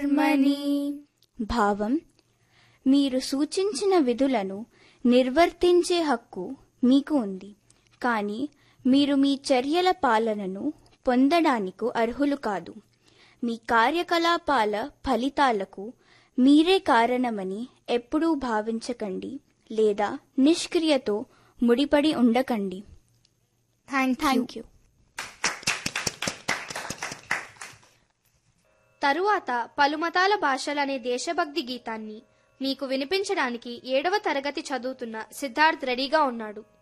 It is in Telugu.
కర్మణి భావం మీరు సూచించిన విధులను నిర్వర్తించే హక్కు మీకు ఉంది కానీ మీరు మీ చర్యల పాలనను పొందడానికి అర్హులు కాదు మీ కార్యకలాపాల ఫలితాలకు మీరే కారణమని ఎప్పుడూ భావించకండి లేదా నిష్క్రియతో ముడిపడి ఉండకండి థ్యాంక్ యూ తరువాత పలుమతాల భాషలనే దేశభక్తి గీతాన్ని మీకు వినిపించడానికి ఏడవ తరగతి చదువుతున్న సిద్ధార్థ్ రెడీగా ఉన్నాడు